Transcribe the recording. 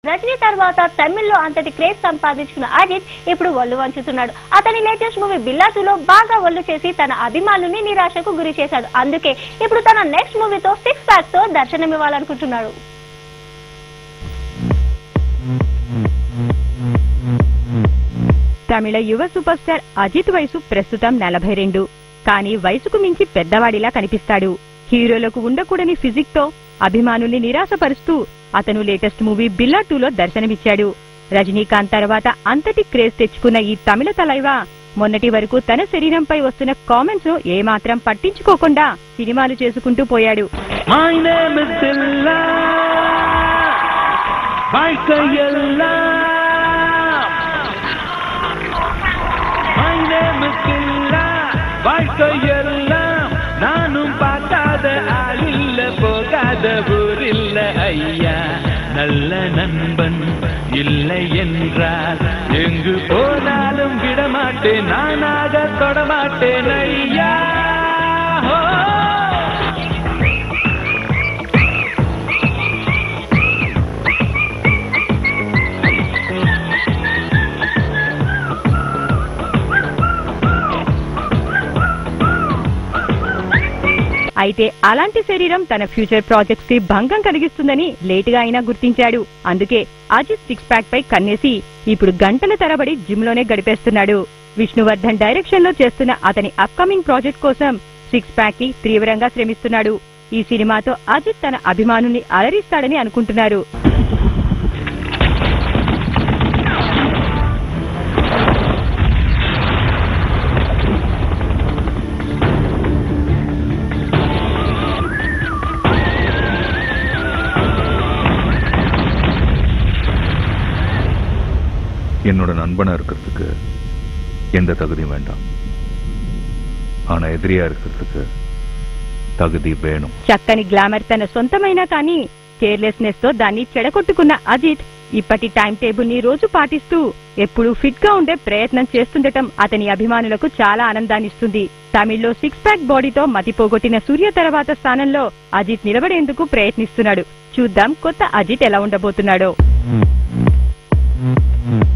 రజనీ తర్వాత తమిళ్లో అంతటి క్రేజ్ సంపాదించుకున్న అజిత్ ఇప్పుడు ఒళ్ళు వంచుతున్నాడు అతని లేటెస్ట్ మూవీ బిల్లాసులో బాగా ఒళ్ళు చేసి తన అభిమానుల్ని నిరాశకు గురి చేశాడు అందుకే ఇప్పుడు తన నెక్స్ట్ మూవీతో సిక్స్ ప్యాక్ తో దర్శనమివ్వాలనుకుంటున్నాడు తమిళ యువ సూపర్ స్టార్ అజిత్ వయసు ప్రస్తుతం నలభై రెండు కానీ వయసుకు మించి పెద్దవాడిలా కనిపిస్తాడు హీరోలకు ఉండకూడని ఫిజిక్ తో అభిమానుల్ని నిరాశపరుస్తూ అతను లేటెస్ట్ మూవీ బిల్లా టూలో దర్శనమిచ్చాడు రజనీకాంత్ తర్వాత అంతటి క్రేజ్ తెచ్చుకున్న ఈ తమిళ తలైవా మొన్నటి వరకు తన శరీరంపై వస్తున్న కామెంట్స్ ను ఏమాత్రం పట్టించుకోకుండా సినిమాలు చేసుకుంటూ పోయాడు My name is Dilla. வாழ்க்கையெல்லாம் My name is Dilla. வாழ்க்கையெல்லாம் நானும் பார்க்காத ஆளில்ல போகாத ஊரில்ல ஐயா நல்ல நண்பன் இல்லை என்றால் எங்கு போனாலும் விடமாட்டேன் நானாக தொடமாட்டேன் ஐயா ஹோ! అయితే అలాంటి శరీరం తన ఫ్యూచర్ ప్రాజెక్ట్స్ కి భంగం కలిగిస్తుందని లేటుగా అయినా గుర్తించాడు అందుకే అజిత్ సిక్స్ ప్యాక్ పై కన్నేసి ఇప్పుడు గంటల తరబడి జిమ్ లోనే గడిపేస్తున్నాడు విష్ణువర్ధన్ డైరెక్షన్ లో చేస్తున్న అతని అప్కమింగ్ ప్రాజెక్ట్ కోసం సిక్స్ ప్యాక్ కి తీవ్రంగా శ్రమిస్తున్నాడు ఈ సినిమాతో అజిత్ తన అభిమానుల్ని అలరిస్తాడని అనుకుంటున్నారు என்னோட நண்பனா இருக்கிறதுக்கு எந்த தகுதியும் வேண்டாம் ஆனா எதிரியா இருக்கிறதுக்கு தகுதி வேணும் చక్కని గ్లామర్ తన సొంతమైనా కానీ కేర్లెస్నెస్ తో దాన్ని చెడగొట్టుకున్న అజిత్ ఇప్పటి టైం టేబుల్ ని రోజు పాటిస్తూ ఎప్పుడూ ఫిట్ గా ఉండే ప్రయత్నం చేస్తుండటం అతని అభిమానులకు చాలా ఆనందాన్నిస్తుంది తమిళ్లో సిక్స్ ప్యాక్ బాడీతో మతిపోగొట్టిన సూర్య తర్వాత స్థానంలో అజిత్ నిలబడేందుకు ప్రయత్నిస్తున్నాడు చూద్దాం కొత్త అజిత్ ఎలా ఉండబోతున్నాడో ம், ம், ம்.